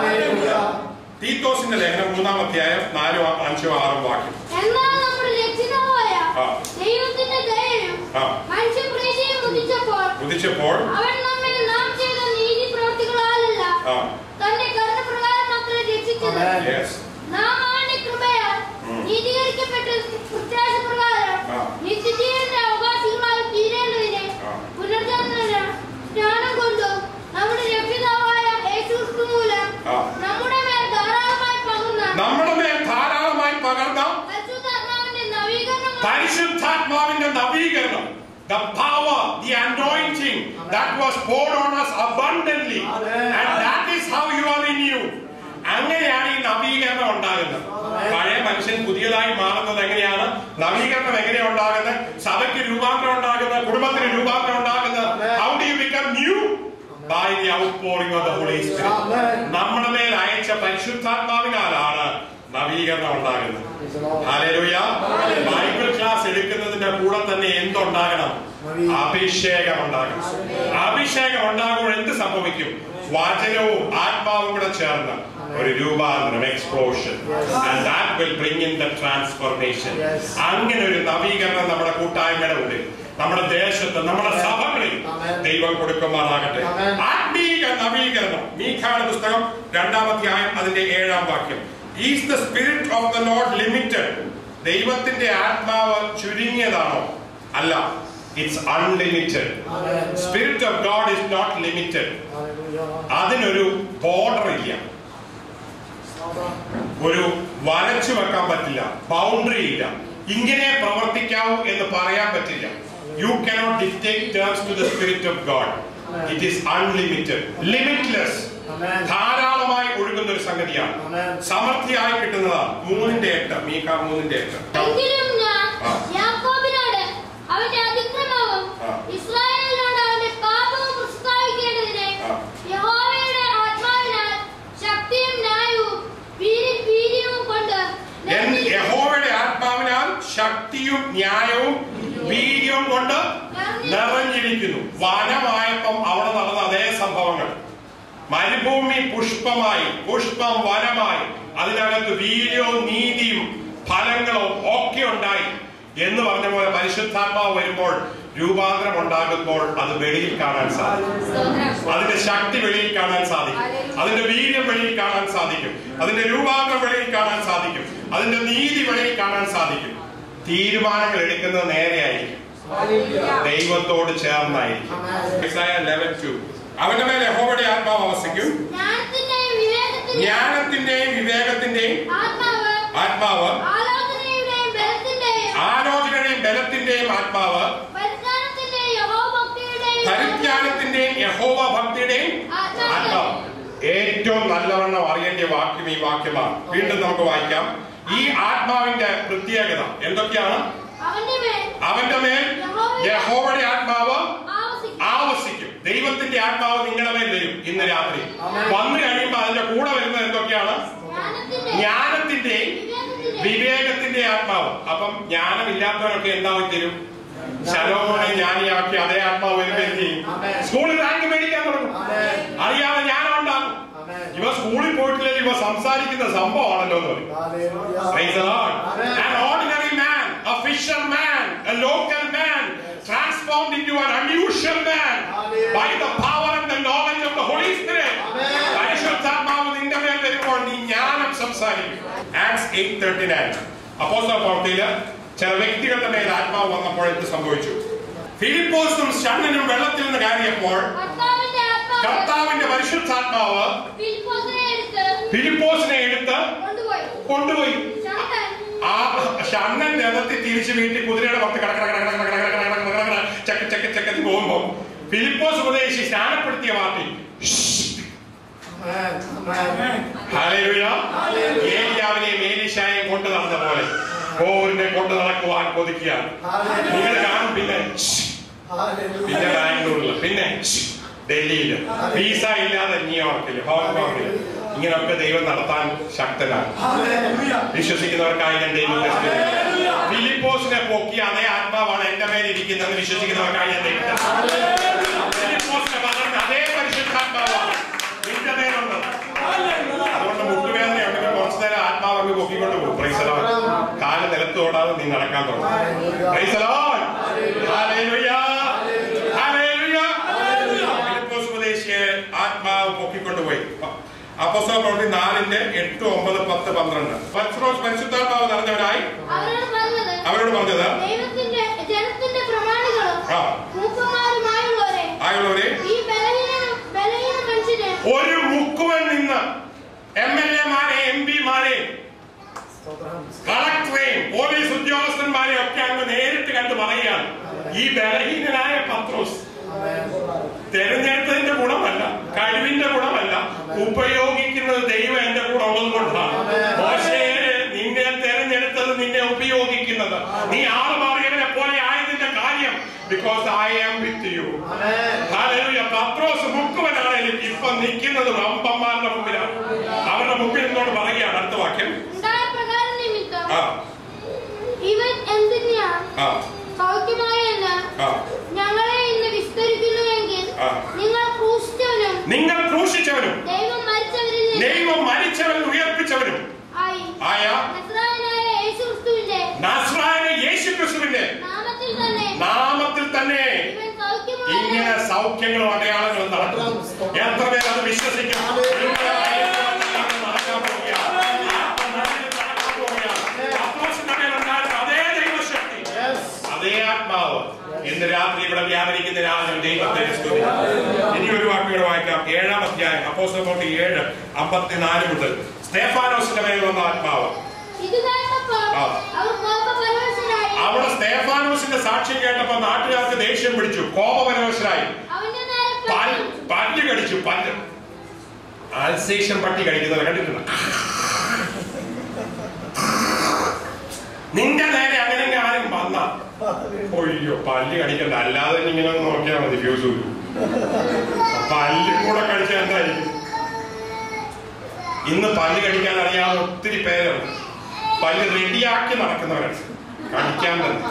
തീത്തോസിന്റെ ലേഖനം മൂന്നാം അധ്യായം നാലും അഞ്ചും ആറും വാക്യം എന്നാൽ നമ്മുടെ രക്ഷിതാവായ ആ. ദൈവത്തിന്റെ ദയയും ആ. മനുഷ്യപ്രീതിയും ഉദിച്ചപ്പോൾ ഉദിച്ചപ്പോൾ അവൻ നമ്മെ നാം ചെയ്ത നീതി പ്രവർത്തികളാലല്ല ആ, തന്റെ കരുണപ്രകാരം മക്കളെ രക്ഷിച്ചത് Amen. yes. നാം അവന്റെ കൃപയാൽ ഉം. നീതീകരിക്കപ്പെട്ട പ്രത്യാശ പ്രകാരം ആ. നിത്യജീവന്റെ അവകാശികളായി തീരേണ്ടതിന് ആ. പുനർജന്മ ജ്ഞാനം കൊണ്ടും നമ്മുടെ രക്ഷിതാവായ യേശുക്രിസ്തു മൂലം ആ. നമ്മുടെ മേൽ ധാരാളമായി പകർന്ന നമ്മുടെ മേൽ ധാരാളമായി പകർന്ന പരിശുദ്ധാത്മാവിന്റെ നവീകരണം കൊണ്ട് പരിശുദ്ധാത്മാവിന്റെ നവീകരണം the power the anointing that was poured on us abundantly and that is how you are renewed അങ്ങനെയാണ് ഈ നവീകരണം ഉണ്ടാകുന്നത് പഴയ മനുഷ്യൻ പുതിയതായി മാറുന്നത് എങ്ങനെയാണ് നവീകരണം എങ്ങനെയാണ് ഉണ്ടാകുന്നത് സഭയ്ക്ക് രൂപാന്തരം ഉണ്ടാകുന്നത് കുടുംബത്തിന് രൂപാന്തരം ഉണ്ടാകുന്നത് how do you become new by the the outpouring of the Holy Spirit. Amen. നമ്മുടെ മേൽ അയച്ച പരിശുദ്ധാത്മാവിനാലാണ് നവീകരണം ഉണ്ടാകുന്നത് Praise the Lord. ഹല്ലേലൂയ. ബൈബിൾ ക്ലാസ് എടുക്കുന്നതിന്റെ കൂടെ തന്നെ എന്തുണ്ടാകണം അഭിഷേകം ഉണ്ടാകണം അഭിഷേകം ഉണ്ടാകുമ്പോൾ എന്ത് സംഭവിക്കും വചനവും ആത്മാവും കൂടെ ചേർന്ന് ഒരു രൂപാന്തരം explosion and that will bring in the transformation Yes. അങ്ങനെ ഒരു നവീകരണം നമ്മുടെ കൂട്ടായ്മയുടെ ഉള്ളിൽ നമ്മുടെ ദേശത്ത് നമ്മുടെ സഭകളിൽ Amen. ദൈവം കൊടുക്കുമാറാകട്ടെ Amen. ആത്മീക നവീകരണം മീഖായുടെ പുസ്തകം രണ്ടാം അധ്യായം അതിന്റെ ഏഴാം വാക്യം is the spirit of the Lord limited ദൈവത്തിന്റെ ആത്മാവ് ചുരുങ്ങിയതാണോ അല്ല it's unlimited Amen. Spirit of God is not limited Hallelujah. അതിനൊരു ബോർഡർ ഇല്ല Stotram. ഒരു വരച്ചു വെക്കാൻ പറ്റില്ല ബൗണ്ടറി ഇല്ല ഇങ്ങനെ പ്രവർത്തിക്കാവൂ എന്ന് പറയാൻ പറ്റില്ല you cannot dictate terms to the spirit of God it is unlimited limitless Amen. ധാരാളമായി ഒഴുകുന്ന ഒരു സംഗതിയാണ് Amen. സമൃദ്ധിയായി കിട്ടുന്നതാണ് മൂന്നിന്റെ എട്ട് മീക്ക മൂന്നിന്റെ എട്ട് എങ്കിലും ഞാൻ ആ. യാക്കോബിനോട് അവന്റെ അതിക്രമവും ആ. ഇസ്രായേലിനോട് അവന്റെ പാപവും പ്രസ്താവിക്കേണ്ടതിന് ആ. യഹോവയുടെ ആത്മാവിനാൽ ശക്തിയും ന്യായവും വീര്യം വീര്യവും കൊണ്ട് എൻ യഹോവയുടെ ആത്മാവിനാൽ ശക്തിയും ന്യായവും വീര്യവും കൊണ്ട് നിറഞ്ഞിരിക്കുന്നു വനമായപ്പം അവിടെ നടന്ന അതേ സംഭവങ്ങൾ മരുഭൂമി പുഷ്പമായി പുഷ്പം വനമായി അതിനകത്ത് വീര്യവും നീതിയും ഫലങ്ങളും ഒക്കെ ഉണ്ടായി എന്ന് പറഞ്ഞ പോലെ പരിശുദ്ധാത്മാവ് വരുമ്പോൾ രൂപാന്തരം ഉണ്ടാകുമ്പോൾ അത് വെളിയിൽ കാണാൻ സാധിക്കും അതിന്റെ ശക്തി വെളിയിൽ കാണാൻ സാധിക്കും അതിന്റെ വീര്യം വെളിയിൽ കാണാൻ സാധിക്കും അതിന്റെ രൂപാന്തരം വെളിയിൽ കാണാൻ സാധിക്കും അതിന്റെ നീതി വെളിയിൽ കാണാൻ സാധിക്കും തീരുമാനങ്ങൾ എടുക്കുന്നത് നേരെയായിരിക്കും Hallelujah. ദൈവത്തോട് ചേർന്നായിരിക്കും Isaiah 11:2. അവന്റെ മേലെ യഹോവയുടെ ആത്മാവ് അവസിക്കും ജ്ഞാനത്തിന്റെയും വിവേകത്തിന്റെയും ജ്ഞാനത്തിന്റെയും വിവേകത്തിന്റെയും ആത്മാവ് ആത്മാവ് ആലോചനയുടെയും ബലത്തിന്റെയും ആലോചനയുടെയും ബലത്തിന്റെയും ആത്മാവ് പരിജ്ഞാനത്തിന്റെയും യഹോഭക്തിയുടെയും പരിജ്ഞാനത്തിന്റെയും യഹോവ ഭക്തിയുടെയും ആത്മാവ് ഏറ്റവും നല്ലവണ്ണം അറിയേണ്ട വാക്യം ഈ വാക്യമാണ് വീണ്ടും നമുക്ക് വായിക്കാം ഈ ആത്മാവിന്റെ പ്രത്യേകത എന്തൊക്കെയാണ് അവന്റെ മേൽ അവന്റെ മേൽ യഹോവയുടെ ആത്മാവ് ആവസിക്കും ആവസിക്കും ദൈവത്തിന്റെ ആത്മാവ് നിങ്ങളുടെ മേൽ വരും ഇന്ന് രാത്രി ആമേൻ. വന്നു കഴിയുമ്പോൾ അതിന്റെ കൂടെ വരുന്നത് എന്തൊക്കെയാണ് ജ്ഞാനത്തിന്റെയും ജ്ഞാനത്തിന്റെയും വിവേകത്തിന്റെയും വിവേകത്തിന്റെ ആത്മാവ് അപ്പം ജ്ഞാനമില്ലാത്തവരൊക്കെ എന്തായി തരും ശലോമോനെ ജ്ഞാനിയാക്കി അതേ ആത്മാവ് വരുമ്പോൾ എന്ത് ചെയ്യും ആമേൻ. സ്കൂളിൽ റാങ്ക് മേടിക്കാൻ തുടങ്ങും Amen. അറിയാതെ ജ്ഞാനം ഉണ്ടാകും Amen. ഇവ സ്കൂളിൽ പോയിട്ടില്ലെങ്കിൽ ഇവ സംസാരിക്കുന്ന സംഭവമാണല്ലോ എന്ന് പറയും Hallelujah. Praise the Lord. Amen. An ordinary man, a fisherman, a local man, transformed into an unusual man Hallelujah. by the power and the knowledge of the Holy Spirit. Amen. പരിശുദ്ധാത്മാവ് നിന്റെ മേൽ വരുമ്പോൾ നീ ജ്ഞാനം സംസാരിക്കും ആക്സ് എയ്റ്റ് തേർട്ടി നയൻ അപ്പോസ്തല പ്രവൃത്തിയില് ചില വ്യക്തികളുടെ മേൽ ആത്മാവ് വന്നപ്പോൾ എന്ത് സംഭവിച്ചു ഫിലിപ്പോസും ഷണ്ണനും വെള്ളത്തിൽ നിന്ന് കയറിയപ്പോൾ കർത്താവിന്റെ ആത്മാവ് കർത്താവിന്റെ പരിശുദ്ധാത്മാവ് ഫിലിപ്പോസിനെ എടുത്ത് ഫിലിപ്പോസിനെ എടുത്ത് കൊണ്ടുപോയി കൊണ്ടുപോയി ശങ്കൻ ആ ഷണ്ണൻ രഥത്തിൽ തിരിച്ച് വീട്ടിൽ കുതിരയുടെ പുറത്ത് കട കട കട കട കട കട കട കട കട കട ചക്ക ചക്ക ചക്കത്തി പോകുമ്പോ ഫിലിപ്പോസ് ഉപദേശി സ്നാനപ്പെടുത്തിയ വാർത്തി Amen. Amen. ഹല്ലേലൂയ. ഏലിയാവിനെയും ഏലീശായെയും കൊണ്ട് നടന്ന പോലെ പോരിനെ കൊണ്ട് നടക്കുവാൻ കൊതിക്കുക നിങ്ങൾ കാണും പിന്നെ പിന്നെ Hallelujah. ബാംഗ്ലൂരിൽ പിന്നെ ഡൽഹിയില് വീസ ഇല്ലാതെ ന്യൂയോർക്കില് ഹോങ്കോങ്ങില് ഇങ്ങനെയൊക്കെ ദൈവം നടത്താൻ ശക്തനാണ് Hallelujah. വിശ്വസിക്കുന്നവർക്കായി ഞാൻ ദൈവത്തെ സ്തുതിക്കുന്നു. ഫിലിപ്പോസിനെ പൊക്കിയ അതേ ആത്മാവാണ് എന്റെ മേലിരിക്കുന്നതെന്ന് വിശ്വസിക്കുന്നവർക്കായി ഞാൻ ദൈവത്തെ സ്തുതിക്കുന്നു. ഫിലിപ്പോസിനെ പകർന്ന അതേ പരിശുദ്ധാത്മാവാണ് നിന്റെ മേലുള്ളത് അതുകൊണ്ട് മുട്ടുവേദന ഉണ്ടെങ്കിൽ കുറച്ചു നേരം ആത്മാവ് അങ്ങ് പൊക്കിക്കൊണ്ട് പോകും പ്രൈസലോ കാല് നിലത്ത് തൊടാതെ നീ നടക്കാൻ തുടങ്ങും പ്രൈസലോ ഫിലിപ്പോസ് ഉപദേശിയെ ആത്മാവ് പൊക്കിക്കൊണ്ടുപോയി അപ്പോസ്തല പ്രവൃത്തി നാലിന്റെ എട്ട് ഒമ്പത് പത്ത് പന്ത്രണ്ട് പത്രോസ് പരിശുദ്ധാത്മാവ് നിറഞ്ഞവരായി അവരോട് പറഞ്ഞത് അവരോട് പറഞ്ഞത് ദൈവത്തിന്റെ ജനത്തിന്റെ പ്രമാണികളും ആ മൂപ്പന്മാരുമായുള്ളവരെ ആയുള്ളവരെ ഈ ബലഹീന ബലഹീന മനുഷ്യന് ഒരു മുക്കുവൻ നിന്ന് എം എൽ എമാരെ എം പിമാരെ സ്തോത്രം. കളക്ടറെയും പോലീസ് ഉദ്യോഗസ്ഥന്മാരെയും ഒക്കെ അങ്ങ് നേരിട്ട് കണ്ട് പറയുകയാണ് ഈ ബലഹീനനായ പത്രോസ് Amen. തെരഞ്ഞെടുത്തതിന്റെ ഗുണമല്ല കഴിവിന്റെ ഗുണമല്ല ഉപയോഗിക്കുന്നത് ദൈവം എന്റെ കൂടെ ഉള്ളത് കൊണ്ടാണ് മോശേ നിന്നെ തെരഞ്ഞെടുത്തത് നിന്നെ ഉപയോഗിക്കുന്നത് നീ ആറ് മാറിയവനെ പോലെ ആയതിന്റെ കാര്യം because I am with you Amen. ഹല്ലേലൂയ പത്രോസ് മുക്കുവനാണെങ്കിലും ഇപ്പം നിൽക്കുന്നത് റമ്പന്മാരുടെ മുമ്പിലാണ് അവരുടെ മുമ്പിൽ നിന്നോട് പറയുകയാണ് അടുത്ത വാക്യം ഉണ്ടായ പ്രകാരം നിമിത്തം ആ ഇവൻ എന്തിനാ ആ സൗഖ്യമായ എന്ന് ആ ഞങ്ങളെ ഇന്ന് വിസ്തരിക്കുന്നുവെങ്കിൽ ആ. നിങ്ങൾ ക്രൂശിച്ചവനും നിങ്ങൾ ക്രൂശിച്ചവനും ദൈവം മരിച്ചവരിൽ നിന്ന് ദൈവം മരിച്ചവൻ ഉയർപ്പിച്ചവനും ആയി ആയ നസ്രായനായ യേശുക്രിസ്തുവിന്റെ നസ്രായന യേശു ക്രിസ്തുവിന്റെ നാമത്തിൽ തന്നെ നാമത്തിൽ തന്നെ ഇവൻ സൗഖ്യമായ ഇങ്ങനെ സൗഖ്യങ്ങളും അടയാളങ്ങളും നടക്കും എത്ര പേർ അത് വിശ്വസിക്കും നിങ്ങളുടെ കയ്യിൽ നടക്കാൻ പോവുകയാണ്. ആത്മനിറവിൽ നടക്കാൻ പോവുകയാണ്. അപ്പോസ്തലന്റെ മേലുണ്ടായിരുന്ന അതേ ദൈവശക്തി അതേ ആത്മാവ് ഇന്ന് രാത്രി ഇവിടെ വ്യാപരിക്കുന്ന രാജൻ ദൈവത്തെ സ്തുതിക്കുന്നു. ഇനി ഒരു വാക്കുകൾ വായിക്കാം ഏഴാം അധ്യായം അപ്പോസ്തലപ്രവൃത്തി ഏഴ് അമ്പത്തിനാല് മുതൽ സ്തേഫാനോസിന്റെ മേൽ വന്ന ആത്മാവ് ഇത് കേട്ടപ്പോൾ ആ. അവർ കോപപരവശരായി അവിടെ സ്തേഫാനോസിന്റെ സാക്ഷ്യം കേട്ടപ്പോ നാട്ടുകാർക്ക് ദേഷ്യം പിടിച്ചു കോപപരവശരായി അവന്റെ നേരെ പല്ല് പല്ല് കടിച്ചു പല്ല് ആൽസേഷൻ പട്ടി കഴിക്കുന്നത് കണ്ടിട്ടുണ്ട് നിന്റെ നേരെ അങ്ങനെ ആരും വന്ന ഒയ്യോ പല്ല് കടിക്കണ്ട അല്ലാതെ തന്നെ ഇങ്ങനെ ഒന്ന് നോക്കിയാൽ മതി ഫ്യൂസ് വരും പല്ല് കൂടെ കഴിച്ചാൽ എന്തായിരിക്കും ഇന്ന് പല്ല് കടിക്കാൻ അറിയാവുന്ന ഒത്തിരി പേരുണ്ട് പല്ല് റെഡിയാക്കി നടക്കുന്നവരാണ് കടിക്കാൻ തന്നെ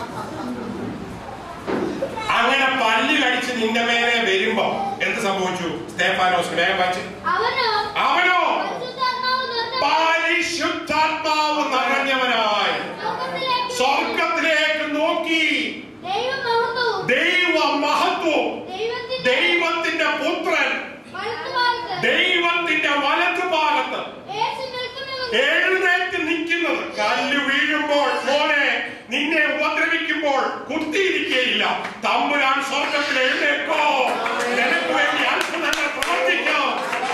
അങ്ങനെ പല്ല് കടിച്ച് നിന്റെ മേലെ വരുമ്പോ എന്ത് സംഭവിച്ചു സ്തേഫാനോസ് വേഗം വായിച്ച് അവനോ അവനോ പരിശുദ്ധാത്മാവ് നിറഞ്ഞ പരിശുദ്ധാത്മാവ് നിറഞ്ഞവനായി ലോകത്തിലേക്ക് സ്വർഗത്തിലേക്ക് നോക്കി ദൈവമഹത്വവും ദൈവ മഹത്വവും ദൈവത്തിന്റെ ദൈവത്തിന്റെ പുത്രൻ വലത്തുഭാഗത്ത് ദൈവത്തിന്റെ വലതു ഭാഗത്ത് യേശു നിൽക്കുന്നുവെന്ന് എഴുന്നേറ്റ് നിൽക്കുന്നത് കല്ല് വീഴുമ്പോൾ മോനെ നിന്നെ ഉപദ്രവിക്കുമ്പോൾ കുത്തിയിരിക്കുകയില്ല തമ്പുരാൻ സ്വർഗത്തിൽ എഴുന്നേക്കോ നിനക്ക് വേണ്ടി അത്ഭുതങ്ങൾ പ്രവർത്തിക്കാം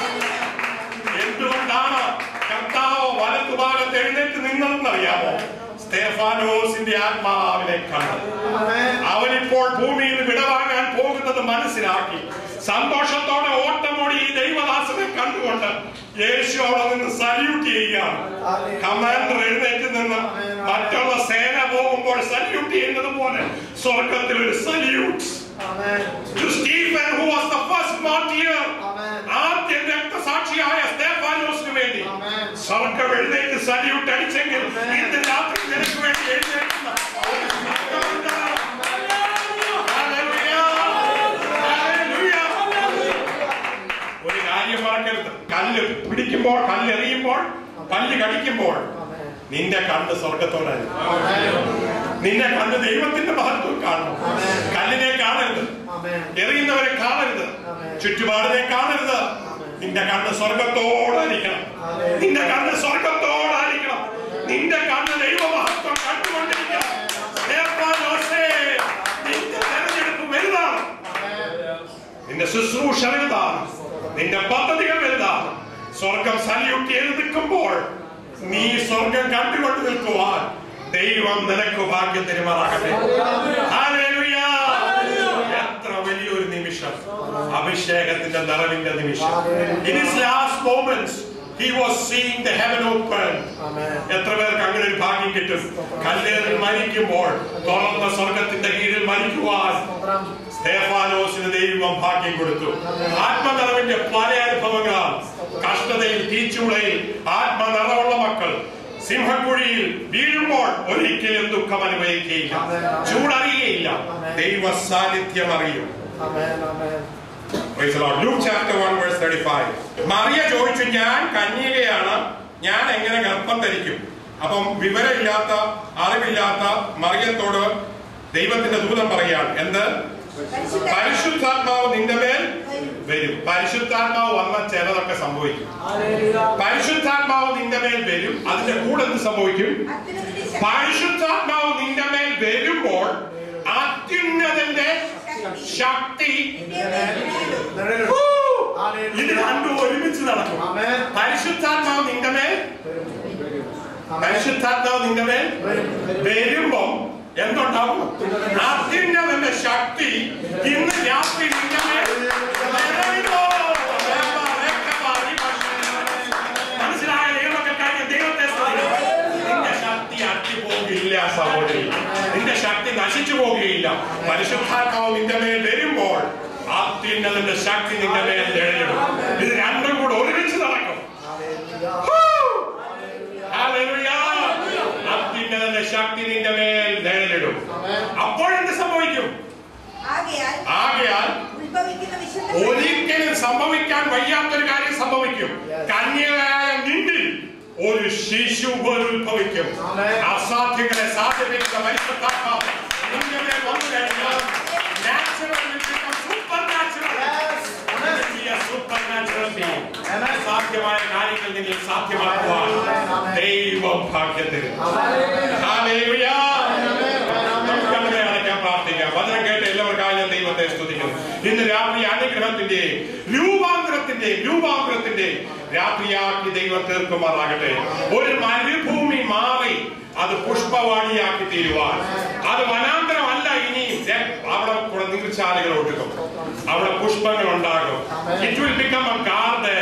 എന്തുകൊണ്ടാണ് കർത്താവ് വലതുഭാഗത്ത് എഴുന്നേറ്റ് നിന്നതെന്നറിയാമോ സ്തേഫാനോസിന്റെ ആത്മാവിനെ കണ്ടത് അവനിപ്പോൾ ഭൂമിയിൽ നിന്ന് വിടവാങ്ങാൻ പോകുന്നത് മനസ്സിലാക്കി സന്തോഷത്തോടെ ഓട്ടമോടി ഈ ദൈവദാസനെ കണ്ടുകൊണ്ട് യേശു അവിടെ നിന്ന് സല്യൂട്ട് ചെയ്യുകയാണ് കമാൻഡർ എഴുന്നേറ്റ് നിന്ന് മറ്റുള്ള സേന പോകുമ്പോൾ സല്യൂട്ട് ചെയ്യുന്നത് പോലെ സ്വർഗത്തിൽ ഒരു salute to Stephen who was the first martyr ആദ്യ രക്തസാക്ഷിയായ സ്തേഫാനോസിന് വേണ്ടി സ്വർഗം എഴുന്നേറ്റ് സല്യൂട്ട് അടിച്ചെങ്കിൽ ഇന്ന് രാത്രി നിനക്ക് വേണ്ടി എഴുന്നേൽക്കുന്ന ഒരു സ്വർഗമുണ്ട്. Hallelujah. Hallelujah. ഒരു കാര്യം മറക്കരുത് കല്ല് പിടിക്കുമ്പോൾ കല്ലെറിയുമ്പോൾ പല്ല് കടിക്കുമ്പോൾ നിന്റെ കണ്ണ് സ്വർഗത്തോടായിരുന്നു നിന്റെ കണ്ണ് ദൈവത്തിന്റെ മഹത്വം കാണണം കല്ലിനെ കാണരുത് എറിയുന്നവരെ കാണരുത് ചുറ്റുപാടിനെ കാണരുത് നിന്റെ കണ്ണ് സ്വർഗത്തോടായിരിക്കണം നിന്റെ കണ്ണ് സ്വർഗത്തോടായിരിക്കണം നിന്റെ കണ്ണ് ദൈവമഹത്വം കണ്ടുകൊണ്ടിരിക്കണം സ്തേഫാനോസേ, നിന്റെ തെരഞ്ഞെടുപ്പ് വലുതാണ് നിന്റെ ശുശ്രൂഷ വലുതാണ് നിന്റെ പദ്ധതികൾ വലുതാണ് സ്വർഗം സല്യൂട്ട് ചെയ്ത് നിൽക്കുമ്പോൾ നീ സ്വർഗം കണ്ടുകൊണ്ട് നിൽക്കുവാൻ ദൈവം നിനക്ക് ഭാഗ്യം തരുമാറാകട്ടെ ഹല്ലേലൂയ. എത്ര വലിയൊരു നിമിഷം അഭിഷേകത്തിന്റെ നിറവിന്റെ നിമിഷം in his last moments he was seeing the heaven open എത്ര പേർക്ക് അങ്ങനെ ഒരു ഭാഗ്യം കിട്ടും കല്ലേറിൽ മരിക്കുമ്പോൾ തുറന്ന സ്വർഗത്തിന്റെ കീഴിൽ മരിക്കുവാൻ സ്തേഫാനോസിന് ദൈവം ഭാഗ്യം കൊടുത്തു ആത്മനിറവിന്റെ പല അനുഭവങ്ങളാണ് കഷ്ടതയിൽ തീച്ചുളയിൽ ആത്മനിറവുള്ള മക്കൾ സിംഹക്കുഴിയിൽ വീഴുമ്പോൾ ഒരിക്കലും ദുഃഖം അനുഭവിക്കുകയില്ല ചൂടറിയുകയില്ല ദൈവ സാന്നിധ്യം അറിയും Praise the Lord. Luke chapter 1 verse 35. Mariya ചോദിച്ചു ഞാൻ കന്യകയാണ് ഞാൻ എങ്ങനെ ഗർഭം ധരിക്കും അപ്പം വിവരമില്ലാത്ത അറിവില്ലാത്ത മറിയത്തോട് ദൈവത്തിന്റെ ദൂതം പറയാണ് എന്ത് പരിശുദ്ധാത്മാവ് നിന്റെ മേൽ വരും പരിശുദ്ധാത്മാവ് വന്ന ചിലതൊക്കെ സംഭവിക്കും പരിശുദ്ധാത്മാവ് നിന്റെ മേൽ വരും അതിന്റെ കൂടെ എന്ത് സംഭവിക്കും പരിശുദ്ധാത്മാവ് നിന്റെ മേൽ വരുമ്പോൾ അത്യുന്നതന്റെ ശക്തി ഹൂ! ഇത് രണ്ടും ഒരുമിച്ച് നടക്കും പരിശുദ്ധാത്മാവ് നിന്റെ മേൽ പരിശുദ്ധാത്മാവ് നിന്റെ മേൽ വരുമ്പോ എന്തുണ്ടാവും അത്യുന്നതന്റെ ശക്തി ഇന്ന് രാത്രി നിന്റെ മേൽ നിറയുമോ? മനസ്സിലായ ദൈവമക്കൾ കാര്യം ദൈവത്തെ സ്തുതിക്കുന്നു. നിന്റെ ശക്തി അറ്റുപോകില്ല സഹോദരി നിന്റെ ശക്തി നശിച്ചു പോകുകയില്ല പരിശുദ്ധാത്മാവ് നിന്റെ മേൽ വരുമ്പോൾ അത്യുന്നതന്റെ ശക്തി നിന്റെ മേൽ നിഴലിടും ഇത് ശിശു പോലും ഉത്ഭവിക്കും ആമേൻ. അസാധ്യങ്ങളെ സാധ്യതയുടെ പരിശുദ്ധാത്മാവ് നിങ്ങളുടെ വന്നു കഴിഞ്ഞാൽ natural will become supernatural. Yes. Amen. Be a supernatural being. Amen. സാധ്യമായ കാര്യങ്ങൾ നിങ്ങൾ സാധ്യമാക്കുവാൻ Amen. ദൈവം ഭാഗ്യം തരും Hallelujah. Hallelujah. Amen. നമുക്ക് കണ്ണുകളെ അടയ്ക്കാൻ പ്രാർത്ഥിക്കാം വചനം കേട്ട് എല്ലാവർക്കായി ഞാൻ ദൈവത്തെ സ്തുതിക്കുന്നു ഇന്ന് രാത്രി അനുഗ്രഹത്തിന്റെ രൂപാന്തരത്തിന്റെ രൂപാന്തരത്തിന്റെ രാത്രിയാക്കി ദൈവം തീർക്കുമാറാകട്ടെ ഒരു മരുഭൂമി മാറി അത് പുഷ്പവാണിയാക്കി തീരുവാൻ അത് വനാന്തരമല്ല ഇനിയും ദേ, അവിടെ കൂടെ നീർച്ചാലുകൾ ഒഴുകും അവിടെ പുഷ്പങ്ങൾ ഉണ്ടാകും it will become a garden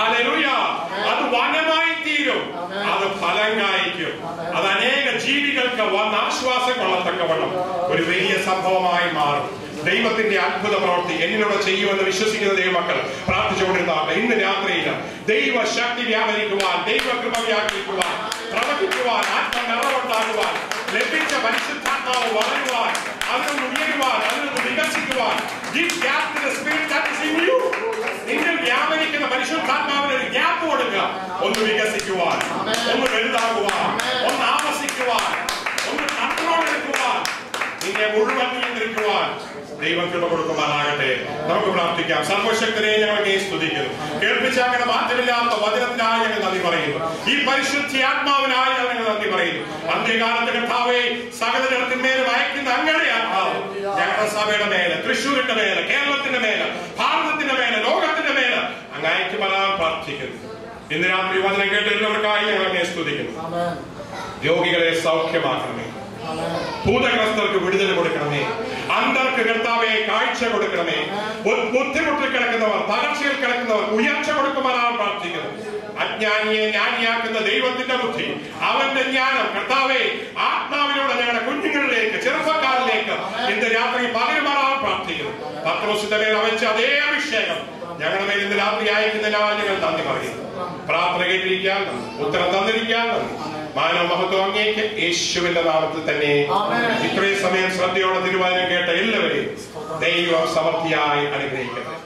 അത് വനമായി തീരും അത് ഫലം കായ്ക്കും അത് അനേക ജീവികൾക്ക് വന്ന് ആശ്വാസം കൊള്ളത്തക്കവണ്ണം ഒരു വലിയ സംഭവമായി മാറും ദൈവത്തിന്റെ അത്ഭുത പ്രവൃത്തി എന്നിലൂടെ ചെയ്യുമെന്ന് വിശ്വസിക്കുന്ന ദൈവമക്കൾ പ്രാർത്ഥിച്ചുകൊണ്ടിരുന്നാട്ടെ ഇന്ന് രാത്രിയിൽ ദൈവശക്തി വ്യാപരിക്കുവാൻ ദൈവകൃപ വ്യാപരിക്കുവാൻ പ്രവർത്തിക്കുവാൻ ആത്മനിറവുണ്ടാകുവാൻ ലഭിച്ച പരിശുദ്ധാത്മാവ് വളരുവാൻ അതിനൊന്ന് ഉയരുവാൻ അതിനൊന്ന് വികസിക്കുവാൻ Give gap to the spirit that is in you. നിങ്ങൾ വ്യാപരിക്കുന്ന പരിശുദ്ധാത്മാവിന് ഒരു ഗ്യാപ്പ് കൊടുക്കുക ഒന്ന് വികസിക്കുവാൻ ഒന്ന് വലുതാകുവാൻ ഒന്ന് ആവസിക്കുവാൻ ഒന്ന് കൺട്രോൾ എടുക്കുവാൻ നിന്നെ മുഴുവൻ നിയന്ത്രിക്കുവാൻ ദൈവം കൃപ കൊടുക്കുവാനാകട്ടെ നമുക്ക് പ്രാർത്ഥിക്കാം സർവശക്തനെ ഞങ്ങൾ അങ്ങേ സ്തുതിക്കുന്നു കേൾപ്പിച്ച അങ്ങനെ മാറ്റമില്ലാത്ത വചനത്തിനായി ഞങ്ങൾ നന്ദി പറയുന്നു ഈ പരിശുദ്ധി ആത്മാവിനായി ഞങ്ങൾ നന്ദി പറയുന്നു അന്ത്യകാലത്ത് കർത്താവെ സകല ജനത്തിന്മേലും അയക്കുന്ന അങ്ങയുടെ ആത്മാവ് ഞങ്ങളുടെ സഭയുടെ മേലെ തൃശ്ശൂരിന്റെ മേലെ കേരളത്തിന്റെ മേലെ ഭാരതത്തിന്റെ മേലെ ലോകത്തിന്റെ മേലെ അങ്ങ് അയക്കുമലാൻ പ്രാർത്ഥിക്കുന്നു ഇന്ന് രാത്രി വചനം കേട്ട് എല്ലാവർക്കായി ഞങ്ങൾ അങ്ങേ സ്തുതിക്കുന്നു Amen. രോഗികളെ സൗഖ്യമാക്കണമേ Amen. ഭൂതഗ്രസ്തർക്ക് വിടുതൽ കൊടുക്കണമേ അന്ധർക്ക് കർത്താവെ കാഴ്ച കൊടുക്കണമേ ബു- ബുദ്ധിമുട്ടിൽ കിടക്കുന്നവർ തകർച്ചയിൽ കിടക്കുന്നവർ ഉയർച്ച കൊടുക്കുവാനാണ് പ്രാർത്ഥിക്കുന്നത് അജ്ഞാനിയെ ജ്ഞാനിയാക്കുന്ന ദൈവത്തിന്റെ ബുദ്ധി അവന്റെ ജ്ഞാനം കർത്താവെ ആത്മാവിലൂടെ ഞങ്ങളുടെ കുഞ്ഞുങ്ങളിലേക്ക് ചെറുപ്പക്കാരിലേക്ക് ഇന്ന് രാത്രി പകരുമാറാൻ പ്രാർത്ഥിക്കുന്നു പത്രോസിന്റെ മേൽ അവച്ച അതേ അഭിഷേകം ഞങ്ങളുടെ മേൽ ഇന്ന് രാത്രി അയക്കുന്നതിനാൽ ഞങ്ങൾ നന്ദി പറയുന്നു പ്രാർത്ഥന കേട്ടിരിക്കാൻ നന്ദി. ഉത്തരം തന്നിരിക്കാൻ നന്ദി. മാനവ മഹത്വം അങ്ങേക്ക് യേശുവിന്റെ നാമത്തിൽ തന്നെ ആമേൻ. ഇത്രയും സമയം ശ്രദ്ധയോടെ തിരുവാതിരം കേട്ട എല്ലാവരെയും ദൈവം സമൃദ്ധിയായി അനുഗ്രഹിക്കട്ടെ